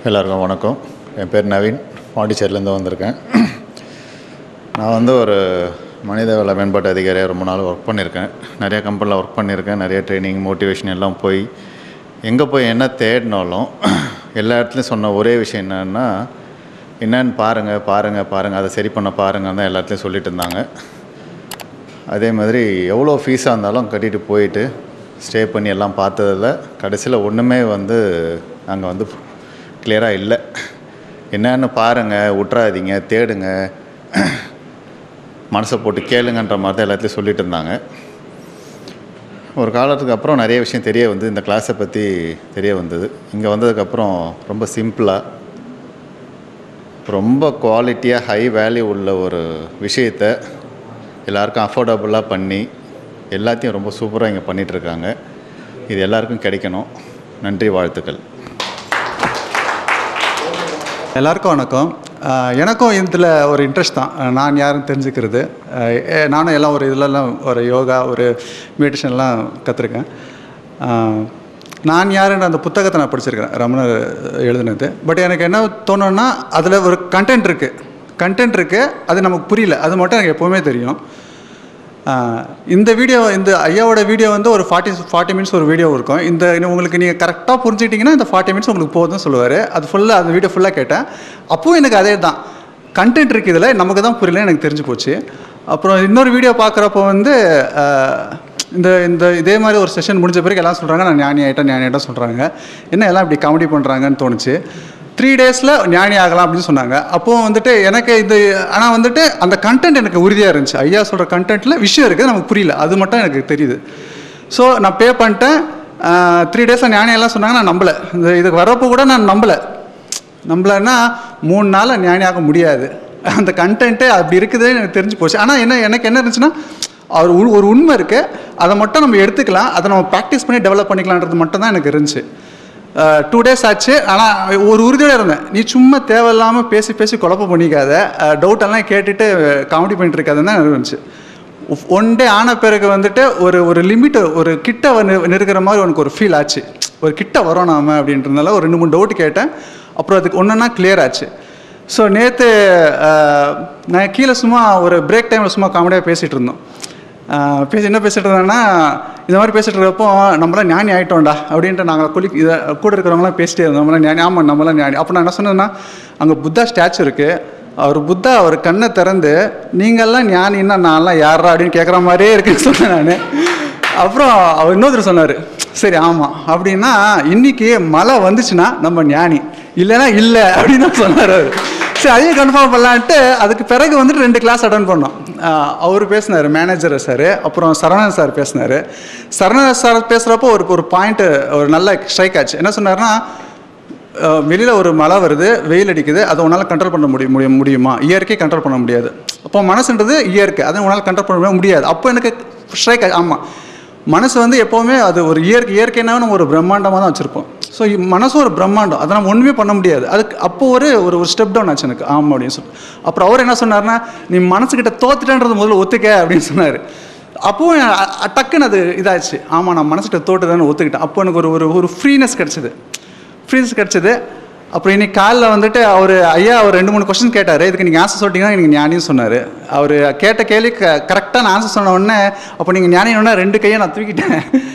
எல்லாருக்கும் வணக்கம் என் பேர் நவீன் பாண்டிச்சேரியிலேருந்து வந்திருக்கேன் நான் வந்து ஒரு மனிதவள மேம்பாட்டு அதிகாரியாக ரொம்ப நாள் ஒர்க் பண்ணியிருக்கேன் நிறைய கம்பெனியில் ஒர்க் பண்ணியிருக்கேன் நிறைய ட்ரைனிங் மோட்டிவேஷன் எல்லாம் போய் எங்கே போய் என்ன தேடினாலும் எல்லா இடத்துலையும் சொன்ன ஒரே விஷயம் என்னன்னா என்னன்னு பாருங்கள் பாருங்கள் பாருங்கள் அதை சரி பண்ண பாருங்கள் தான் எல்லா இடத்துலையும் சொல்லிட்டு இருந்தாங்க அதே மாதிரி எவ்வளோ ஃபீஸாக இருந்தாலும் கட்டிட்டு போயிட்டு ஸ்டே பண்ணி எல்லாம் பார்த்ததில் கடைசியில் ஒன்றுமே வந்து அங்கே வந்து கிளியராக இல்லை என்னன்னு பாருங்கள் விட்றாதீங்க தேடுங்க மனசை போட்டு கேளுங்கன்ற மாதிரி தான் எல்லாத்தையும் சொல்லிட்டு இருந்தாங்க ஒரு காலத்துக்கு அப்புறம் நிறைய விஷயம் தெரிய வந்து இந்த கிளாஸை பற்றி தெரிய வந்தது இங்கே வந்ததுக்கப்புறம் ரொம்ப சிம்பிளாக ரொம்ப குவாலிட்டியாக ஹை வேல்யூ உள்ள ஒரு விஷயத்தை எல்லாருக்கும் அஃபோர்டபுளாக பண்ணி எல்லாத்தையும் ரொம்ப சூப்பராக இங்கே பண்ணிகிட்ருக்காங்க இது எல்லாருக்கும் கிடைக்கணும் நன்றி வாழ்த்துக்கள் எல்லாருக்கும் வணக்கம் அஹ் எனக்கும் இதில் ஒரு இன்ட்ரெஸ்ட் தான் அஹ் நான் யாருன்னு தெரிஞ்சுக்கிறது அஹ் எ- நானும் எல்லாம் ஒரு இதிலலாம் ஒரு யோகா ஒரு மெடிடேஷன்லாம் கற்றுருக்கேன் நான் யாருன்ற அந்த புத்தகத்தை நான் படிச்சிருக்கிறேன் ரமணர் எழுதுனது பட் எனக்கு என்ன தோணுன்னா அதில் ஒரு கண்டென்ட் இருக்குது கண்டென்ட் இருக்குது அது நமக்கு புரியல அது மட்டும் எனக்கு எப்போவுமே தெரியும் ஆஹ் இந்த வீடியோ இந்த ஐயாவோட வீடியோ வந்து ஒரு ஃபார்ட்டி ஃபார்ட்டி மினிட்ஸ் ஒரு வீடியோ இருக்கும் இந்த இன்னும் உங்களுக்கு நீங்கள் கரெக்டாக புரிஞ்சுக்கிட்டீங்கன்னா இந்த ஃபார்ட்டி மினிட்ஸ் உங்களுக்கு போதும்னு சொல்லுவார் அது ஃபுல்லாக அந்த வீடியோ ஃபுல்லாக கேட்டேன் அப்போவும் எனக்கு அதே தான் கண்டென்ட் இருக்குது இதில் நமக்கு தான் புரியல எனக்கு தெரிஞ்சு போச்சு அப்புறம் இன்னொரு வீடியோ பார்க்குறப்போ வந்து ஆஹ் இந்த இந்த இதே மாதிரி ஒரு செஷன் முடிஞ்ச பிறகு எல்லாம் சொல்கிறாங்க நான் ஞானி ஆகிட்டேன் ஞானி ஆகிட்டேன் சொல்கிறாங்க என்ன எல்லாம் இப்படி காமெடி பண்ணுறாங்கன்னு தோணுச்சு த்ரீ டேஸில் ஞானி ஆகலாம் அப்படின்னு சொன்னாங்க அப்போது வந்துட்டு எனக்கு இது ஆனால் வந்துட்டு அந்த கண்டென்ட் எனக்கு உறுதியாக இருந்துச்சு ஐயா சொல்கிற கண்டென்ட்டில் விஷயம் இருக்குது நமக்கு புரியல அது மட்டும் எனக்கு தெரியுது ஸோ நான் பே பண்ணிட்டேன் த்ரீ டேஸில் ஞானி எல்லாம் சொன்னாங்க நான் நம்பலை இந்த இதுக்கு வரப்போ கூட நான் நம்பலை நம்பலைன்னா மூணு நாளில் ஞானியாக முடியாது அந்த கண்டென்ட்டே அப்படி இருக்குதுன்னு எனக்கு தெரிஞ்சு போச்சு ஆனால் என்ன எனக்கு என்ன இருந்துச்சுன்னா அவர் உ- ஒரு உண்மை இருக்குது அதை மட்டும் நம்ம எடுத்துக்கலாம் அதை நம்ம ப்ராக்டிஸ் பண்ணி டெவலப் பண்ணிக்கலான்றது மட்டும் தான் எனக்கு இருந்துச்சு டூ டேஸ் ஆச்சு ஆனால் ஒரு உறுதியோட இருந்தேன் நீ சும்மா தேவையில்லாமல் பேசி பேசி குழப்பம் பண்ணிக்காத டவுட் எல்லாம் கேட்டுட்டு காமெடி பண்ணிட்டு இருக்காதுன்னு தான் எனக்கு இருந்துச்சு ஒன் டே ஆன பிறகு வந்துட்டு ஒரு ஒரு லிமிட் ஒரு கிட்ட வந்து நெருக்கிற மாதிரி உனக்கு ஒரு ஃபீல் ஆச்சு ஒரு கிட்ட வரோம் நாம அப்படின்றதுனால ஒரு ரெண்டு மூணு டவுட் கேட்டேன் அப்புறம் அதுக்கு ஒன்றா கிளியர் ஆச்சு ஸோ நேற்று நான் கீழே சும்மா ஒரு பிரேக் டைமில் சும்மா காமெடியாக பேசிகிட்டு இருந்தோம் ஆஹ் பேசி என்ன பேசிட்டு இருந்தேன்னா இந்த மாதிரி பேசிட்டு இருக்கப்போ நம்மளாம் ஞானி ஆகிட்டோம்டா அப்படின்ட்டு நாங்கள் குளி இதை கூட இருக்கிறவங்களாம் பேசிட்டே இருந்தோம் நம்மளாம் ஞானி ஆமாம் நம்மளாம் ஞானி அப்போ நான் என்ன சொன்னேன்னா அங்கே புத்தா ஸ்டாச்சு இருக்குது அவர் புத்தா அவர் கண்ணை திறந்து நீங்கள்லாம் ஞானின்னா நான்லாம் யாரா அப்படின்னு கேட்குற மாதிரியே இருக்குன்னு சொன்னேன் நான் அப்புறம் அவர் இன்னொருத்தர் சொன்னார் சரி ஆமாம் அப்படின்னா இன்னைக்கு மழை வந்துச்சுன்னா நம்ம ஞானி இல்லைன்னா இல்லை அப்படின்னு தான் சொன்னார் அவர் சரி அதையும் கன்ஃபார்ம் பண்ணலான்ட்டு அதுக்கு பிறகு வந்துட்டு ரெண்டு கிளாஸ் அட்டன் பண்ணோம் ஆஹ் அவர் பேசினார் மேனேஜர் சார் அப்புறம் சரவணன் சார் பேசினார் சரவணன் சார் பேசுகிறப்போ ஒரு ஒரு பாயிண்ட்டு ஒரு நல்ல ஸ்ட்ரைக் ஆச்சு என்ன சொன்னார்னா வெளியில் ஒரு மழை வருது வெயில் அடிக்குது அதை உன்னால் கண்ட்ரோல் பண்ண முடியும் முடியும் முடியுமா இயற்கை கண்ட்ரோல் பண்ண முடியாது அப்போ மனசுன்றது இயற்கை அதை உன்னால் கண்ட்ரோல் பண்ண முடியாது அப்போ எனக்கு ஸ்ட்ரைக் ஆமாம் மனசு வந்து எப்போவுமே அது ஒரு இயற்கை இயற்கைனாவே நம்ம ஒரு பிரம்மாண்டமாக தான் வச்சுருப்போம் ஸோ மனசும் ஒரு பிரம்மாண்டம் அதை நம்ம ஒன்றுமே பண்ண முடியாது அதுக்கு அப்போ ஒரு ஒரு ஒரு ஸ்டெப் டவுன் ஆச்சு எனக்கு ஆமாம் அப்படின்னு சொல்லிட்டு அப்புறம் அவர் என்ன சொன்னார்னா நீ மனசுக்கிட்ட தோத்துட்டேன்றது முதல்ல ஒத்துக்க அப்படின்னு சொன்னார் அப்போவும் அ- அ- டக்குன்னு அது இதாச்சு ஆமாம் நான் மனசுக்கிட்ட தோட்டுதான்னு ஒத்துக்கிட்டேன் அப்போ எனக்கு ஒரு ஒரு ஒரு ஃப்ரீனஸ் கிடச்சிது ஃப்ரீனஸ் கிடச்சிது அப்புறம் இன்னைக்கு காலைல வந்துட்டு அவர் ஐயா அவர் ரெண்டு மூணு கொஸ்டின் கேட்டார் இதுக்கு நீங்கள் ஆன்சர் சொல்லிட்டீங்கன்னா எனக்கு ஞானின்னு சொன்னார் அவர் கேட்ட கேள்வி க கரெக்டாக நான் ஆன்சர் சொன்ன உடனே அப்போ நீங்கள் ஞானின்னு ரெண்டு கையை நான் தூக்கிட்டேன்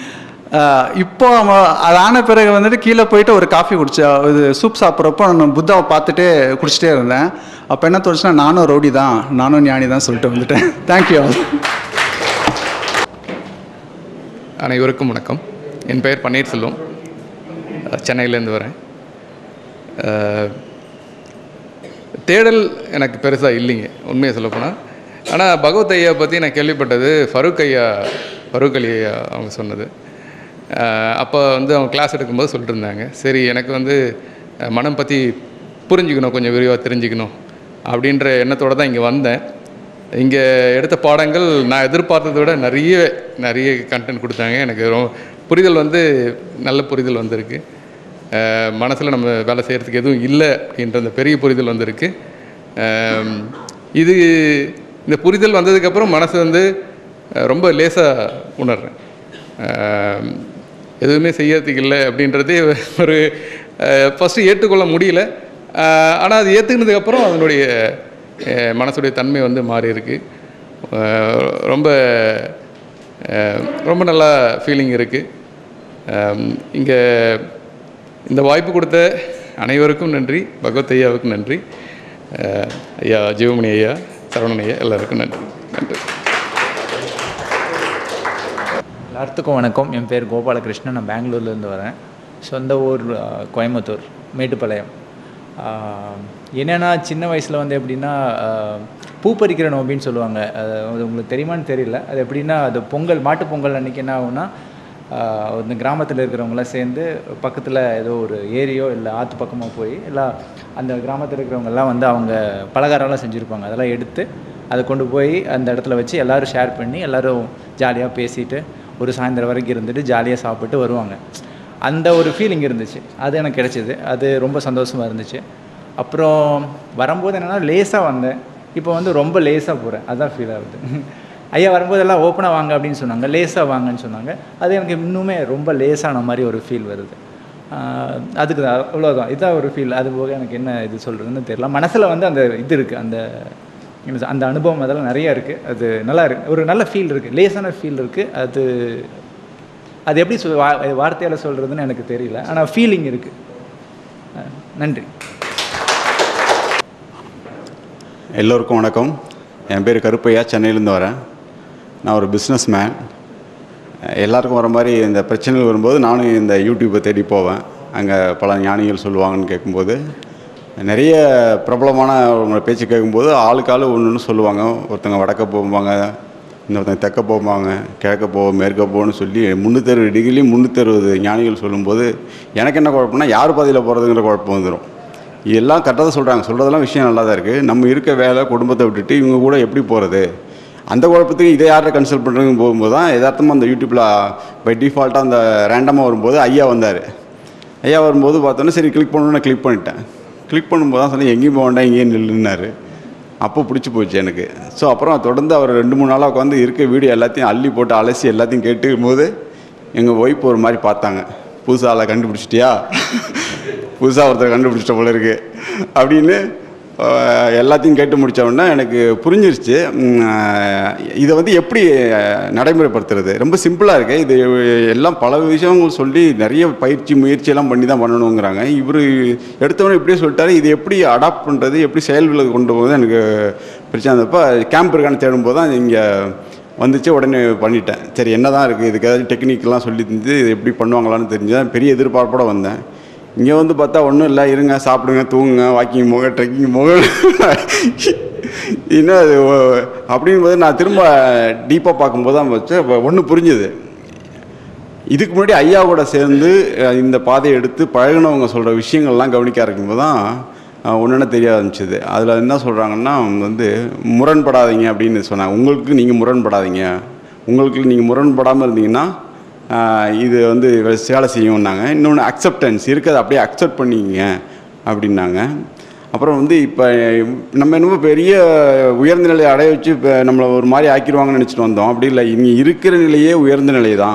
ஆஹ் இப்போ அவன் அது ஆன பிறகு வந்துட்டு கீழே போயிட்டு ஒரு காஃபி குடிச்சேன் இது சூப் சாப்பிட்றப்போ நான் புத்தாவை பார்த்துட்டு குடிச்சிட்டே இருந்தேன் அப்போ என்ன தோணுச்சுன்னா நானும் ரவுடி தான் நானும் ஞானி தான் சொல்லிட்டு வந்துட்டேன் தேங்க்யூ அனைவருக்கும் வணக்கம் என் பெயர் பன்னீர்செல்வம் அஹ் சென்னையிலேருந்து வரேன் அஹ் தேடல் எனக்கு பெருசாக இல்லைங்க உண்மையை சொல்லப்போனால் ஆனால் பகவத் ஐயா பற்றி நான் கேள்விப்பட்டது ஃபரூக் ஐயா ஃபரூக் அலி ஐயா அவங்க சொன்னது அஹ் அப்போ வந்து அவங்க கிளாஸ் எடுக்கும்போது சொல்லிட்டு இருந்தாங்க சரி எனக்கு வந்து அஹ் மனம் பற்றி புரிஞ்சுக்கணும் கொஞ்சம் விரிவாக தெரிஞ்சுக்கணும் அப்படின்ற எண்ணத்தோடு தான் இங்கே வந்தேன் இங்கே எடுத்த பாடங்கள் நான் எதிர்பார்த்ததை விட நிறைய நிறைய கண்டென்ட் கொடுத்தாங்க எனக்கு ரொம்ப புரிதல் வந்து நல்ல புரிதல் வந்திருக்கு மனசில் நம்ம வேலை செய்கிறதுக்கு எதுவும் இல்லை அப்படின்ற அந்த பெரிய புரிதல் வந்திருக்கு அஹ் இது இந்த புரிதல் வந்ததுக்கப்புறம் மனசு வந்து அஹ் ரொம்ப லேசாக உணர்றேன் அஹ் எதுவுமே செய்யறதுக்கு இல்லை அப்படின்றதே ஒரு ஃபஸ்ட்டு ஏற்றுக்கொள்ள முடியல ஆனால் அது ஏற்றுக்கினதுக்கப்புறம் அதனுடைய அஹ், மனசுடைய தன்மை வந்து மாறி இருக்கு அஹ், ரொம்ப அஹ், ரொம்ப நல்லா ஃபீலிங் இருக்குது இங்கே இந்த வாய்ப்பு கொடுத்த அனைவருக்கும் நன்றி பகவத் ஐயாவுக்கும் நன்றி அஹ், ஐயா ஜீவமணி ஐயா சரவணன் ஐயா எல்லாருக்கும் நன்றி நன்றி எல்லாத்துக்கும் வணக்கம் என் பேர் கோபாலகிருஷ்ணன் நான் பெங்களூர்லேருந்து வரேன் சொந்த ஊர் ஆ, கோயம்புத்தூர் மேட்டுப்பாளையம் ஆ, என்னென்னா சின்ன வயசில் வந்து எப்படின்னா ஆ, பூ பறிக்கிற நோம்பின்னு சொல்லுவாங்க அது அது உங்களுக்கு தெரியுமான்னு தெரியல அது எப்படின்னா அது பொங்கல் மாட்டு பொங்கல் அன்றைக்கி என்ன ஆகும்னா ஆ, இந்த கிராமத்தில் இருக்கிறவங்களாம் சேர்ந்து பக்கத்தில் ஏதோ ஒரு ஏரியோ இல்லை ஆற்று பக்கமாக போய் எல்லாம் அந்த கிராமத்தில் இருக்கிறவங்கெல்லாம் வந்து அவங்க பலகாரம்லாம் செஞ்சுருப்பாங்க அதெல்லாம் எடுத்து அதை கொண்டு போய் அந்த இடத்துல வச்சு எல்லோரும் ஷேர் பண்ணி எல்லோரும் ஜாலியாக பேசிட்டு ஒரு சாயந்தரம் வரைக்கும் இருந்துட்டு ஜாலியாக சாப்பிட்டு வருவாங்க அந்த ஒரு ஃபீலிங் இருந்துச்சு அது எனக்கு கிடைச்சிது அது ரொம்ப சந்தோஷமாக இருந்துச்சு அப்புறம் வரும்போது என்னென்னா லேசாக வந்தேன் இப்போ வந்து ரொம்ப லேசாக போகிறேன் அதான் ஃபீல் ஆகுது ஐயா வரும்போதெல்லாம் ஓப்பனாக வாங்க அப்படின்னு சொன்னாங்க லேசாக வாங்கன்னு சொன்னாங்க அது எனக்கு இன்னுமே ரொம்ப லேசான மாதிரி ஒரு ஃபீல் வருது ஆஹ் அதுக்கு தான் அவ்வளோதான் இதுதான் ஒரு ஃபீல் அது போக எனக்கு என்ன இது சொல்கிறதுன்னு தெரியல மனசில் வந்து அந்த இது இருக்குது அந்த என்ன சொல்- அந்த அனுபவம் அதெல்லாம் நிறைய இருக்குது அது நல்லா இருக்கு ஒரு நல்ல ஃபீல் இருக்குது லேசான ஃபீல் இருக்குது அது அது எப்படி சொல் வா வார்த்தையால் சொல்கிறதுன்னு எனக்கு தெரியல ஆனால் ஃபீலிங் இருக்குது நன்றி எல்லோருக்கும் வணக்கம் என் பேர் கருப்பையா சென்னையிலேருந்து வரேன் நான் ஒரு பிஸ்னஸ் மேன் எல்லாருக்கும் வர மாதிரி இந்த பிரச்சனைகள் வரும்போது நானும் இந்த யூடியூப்பை தேடி போவேன் அங்கே பல ஞானிகள் சொல்லுவாங்கன்னு கேட்கும்போது நிறைய பிரபலமான அவங்க பேச்சு கேட்கும்போது ஆளுக்கு ஆளு ஒன்று ஒன்று சொல்லுவாங்க ஒருத்தங்க வடக்க போவாங்க இன்னொருத்தங்க தெற்க போவாங்க கிழக்க போ மேற்க போன்னு சொல்லி முந்நூற்றறுபது டிகிரிலையும் முந்நூற்றறுபது ஞானிகள் சொல்லும்போது எனக்கு என்ன குழப்பம்னா யார் பாதையில் போகிறதுங்கிற குழப்பம் வந்துடும் எல்லாம் கரெக்டாக தான் சொல்கிறாங்க சொல்கிறதெல்லாம் விஷயம் நல்லா தான் இருக்குது நம்ம இருக்க வேலை குடும்பத்தை விட்டுட்டு இவங்க கூட எப்படி போகிறது அந்த குழப்பத்துக்கு இதை யார்கிட்ட கன்சல்ட் பண்ணுறதுன்னு போகும்போது தான் யதார்த்தமாக அந்த யூடியூப்பில் பை டிஃபால்ட்டாக அந்த ரேண்டமாக வரும்போது ஐயா வந்தார் ஐயா வரும்போது பார்த்தோன்னே சரி கிளிக் பண்ணணும்னு கிளிக் பண்ணிட்டேன் கிளிக் பண்ணும்போது தான் சொன்னேன் எங்கேயும் போக வேண்டாம் இங்கேயும் நில்லுன்னாரு அப்போ பிடிச்சி போச்சு எனக்கு ஸோ அப்புறம் தொடர்ந்து அவர் ரெண்டு மூணு நாளாக உட்காந்து இருக்க வீடியோ எல்லாத்தையும் அள்ளி போட்டு அலசி எல்லாத்தையும் கேட்டுக்கும் போது எங்கள் ஒய்ஃப் ஒரு மாதிரி பார்த்தாங்க புதுசாக ஆளை கண்டுபிடிச்சிட்டியா புதுசாக ஒருத்தர் கண்டுபிடிச்சிட்ட போல இருக்கு அப்படின்னு அஹ், எல்லாத்தையும் கேட்டு முடிச்ச உடனே எனக்கு புரிஞ்சிருச்சு உம், அஹ், இதை வந்து எப்படி அஹ், நடைமுறைப்படுத்துறது ரொம்ப சிம்பிளாக இருக்கு இது எல்லாம் பல விஷயங்கள் சொல்லி நிறைய பயிற்சி முயற்சி எல்லாம் பண்ணி தான் பண்ணணுங்கிறாங்க இவர் எடுத்தவொடனே இப்படியே சொல்லிட்டாரு இது எப்படி அடாப்ட் பண்ணுறது எப்படி செயல்களில் கொண்டு போகிறது எனக்கு பிரச்சனை இருந்தப்போ கேம்ப் இருக்கான்னு தேடும்போது தான் இங்கே வந்துச்சு உடனே பண்ணிட்டேன் சரி என்ன தான் இருக்குது இதுக்கு ஏதாச்சும் டெக்னிக்லாம் சொல்லி தந்து இது எப்படி பண்ணுவாங்களான்னு தெரிஞ்சேன் பெரிய எதிர்பார்ப்போட வந்தேன் இங்கே வந்து பார்த்தா ஒன்றும் இல்லை இருங்க சாப்பிடுங்க தூங்குங்க வாக்கிங் போங்க ட்ரெக்கிங் போங்க இன்னும் அது ஒ- அப்படிங்கும்போது நான் திரும்ப டீப்பாக பார்க்கும்போது தான் வச்சு ஒன்று புரிஞ்சுது இதுக்கு முன்னாடி ஐயா கூட சேர்ந்து அஹ், இந்த பாதையை எடுத்து பழகுனவங்க சொல்கிற விஷயங்கள்லாம் கவனிக்க ஆரம்பிக்கும்போது தான் ஒன்றுன்னு தெரிய ஆரம்பிச்சது அதில் என்ன சொல்கிறாங்கன்னா வந்து முரண்படாதீங்க அப்படின்னு சொன்னாங்க உங்களுக்கு நீங்கள் முரண்படாதீங்க உங்களுக்கு நீங்கள் முரண்படாமல் இருந்தீங்கன்னா அஹ், இது வந்து வேலை செய்யும்னாங்க இன்னொன்று அக்செப்டன்ஸ் இருக்கிறத அப்படியே அக்செப்ட் பண்ணிக்கங்க அப்படின்னாங்க அப்புறம் வந்து இப்போ நம்ம என்னமோ பெரிய உயர்ந்த நிலையை அடைய வச்சு இப்போ நம்மளை ஒரு மாதிரி ஆக்கிடுவாங்கன்னு நினச்சிட்டு வந்தோம் அப்படி இல்லை இங்கே இருக்கிற நிலையே உயர்ந்த நிலை தான்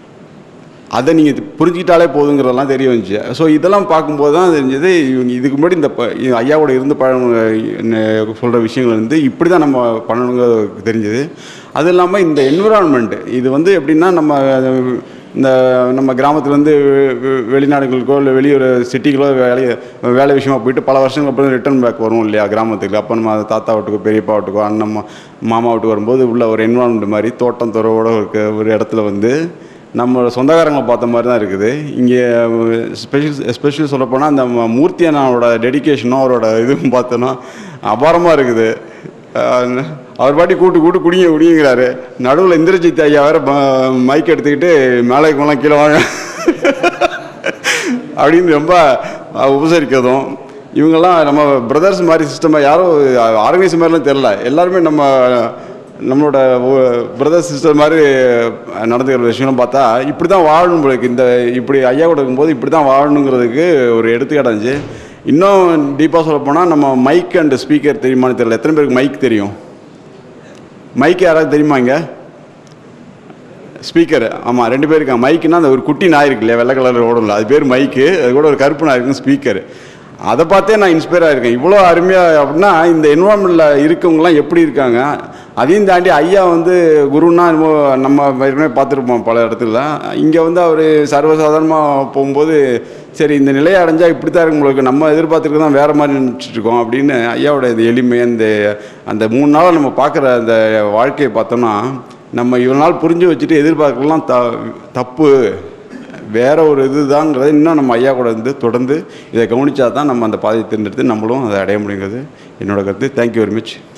அதை நீங்கள் புரிஞ்சுக்கிட்டாலே போதுங்கிறதெல்லாம் தெரிய வந்துச்சு ஸோ இதெல்லாம் பார்க்கும்போது தான் தெரிஞ்சது இவங்க இதுக்கு முன்னாடி இந்த ப- இ- ஐயாவோட இருந்து பழங்க சொல்கிற விஷயங்கள் வந்து இப்படி தான் நம்ம பண்ணணுங்கிறது தெரிஞ்சது அது இல்லாமல் இந்த என்விரான்மெண்ட் இது வந்து எப்படின்னா நம்ம அஹ், இந்த நம்ம கிராமத்துலேருந்து வெளிநாடுகளுக்கோ இல்லை வெளியூர் சிட்டிகளோ வேலை வேலை விஷயமா போயிட்டு பல வருஷங்களுக்கு அப்புறம் ரிட்டர்ன் பேக் வரும் இல்லையா கிராமத்துக்கு அப்போ நம்ம தாத்தா வீட்டுக்கோ பெரியப்பா வீட்டுக்கோ அண்ணன் மா- மாமா வீட்டுக்கு வரும்போது உள்ள ஒரு என்விரான்மெண்ட் மாதிரி தோட்டம் துறவோட இருக்க ஒரு இடத்துல வந்து நம்ம சொந்தக்காரங்களை பார்த்த மாதிரி தான் இருக்குது இங்கே ஸ்பெஷல் எஸ்பெஷலி சொல்லப்போனால் அந்த ம- மூர்த்தி அண்ணாவோட டெடிகேஷனும் அவரோட இதுவும் பார்த்தோன்னா அபாரமாக இருக்குது அஹ் அவர் பாட்டி கூட்டு கூட்டு குடிங்க குடிங்கிறாரு நடுவில் இந்திரஜித் ஐயா வேற மைக் எடுத்துக்கிட்டு மேலே மேலாம் கீழே வாங்க அப்படின்னு ரொம்ப அஹ், உபசரிக்கிறதும் இவங்கெல்லாம் நம்ம பிரதர்ஸ் மாதிரி சிஸ்டமாக யாரும் ஆர்கனைஸ் மாதிரிலாம் தெரில எல்லாருமே நம்ம நம்மளோட பிரதர் சிஸ்டர் மாதிரி நடந்துக்கிற விஷயம்லாம் பார்த்தா இப்படி தான் வாழணும் போல இருக்கு. இந்த இப்படி ஐயா கூட இருக்கும்போது இப்படி தான் வாழணுங்கிறதுக்கு ஒரு எடுத்துக்காட்டு இருந்துச்சு இன்னும் டீப்பாக சொல்ல போனால் நம்ம மைக் அண்ட் ஸ்பீக்கர் தெரியுமான்னு தெரியல எத்தனை பேருக்கு மைக் தெரியும் மைக் யாராவது தெரியுமா இங்கே ஸ்பீக்கர் ஆமாம் ரெண்டு பேர் இருக்காங்க மைக்குன்னா அந்த ஒரு குட்டி நாய் இருக்கு இல்லையா வெள்ளை கலர் ஓடும்ல அது பேர் மைக்கு அது கூட ஒரு கருப்பு நாய் இருக்கும் ஸ்பீக்கர் அதை பார்த்தே நான் இன்ஸ்பயர் ஆகிருக்கேன் இவ்வளோ அருமையாக அப்படின்னா இந்த என்வரான்மெண்ட்டில் இருக்கவங்கலாம் எப்படி இருக்காங்க அதையும் தாண்டி ஐயா வந்து குருன்னா என்னமோ நம்ம ஏற்கனவே பார்த்துருப்போம் பல இடத்துல இங்கே வந்து அவர் சர்வசாதாரணமாக போகும்போது சரி இந்த நிலையை அடைஞ்சால் இப்படி தான் இருக்கும் உங்களுக்கு நம்ம எதிர்பார்த்துருக்கு தான் வேறு மாதிரி நினச்சிட்டு இருக்கோம் அப்படின்னு ஐயாவோட இந்த எளிமை அந்த அந்த மூணு நாள் நம்ம பார்க்குற அந்த வாழ்க்கையை பார்த்தோம்னா நம்ம இவ்வளோ நாள் புரிஞ்சு வச்சுட்டு எதிர்பார்க்கலாம் த தப்பு வேற ஒரு இதுதாங்கிறத இன்னும் நம்ம ஐயா கூட வந்து தொடர்ந்து இதை கவனிச்சா தான் நம்ம அந்த பாதையை தேர்ந்தெடுத்து நம்மளும் அதை அடைய முடியுங்கிறது என்னோட கருத்து தேங்க்யூ வெரி மச்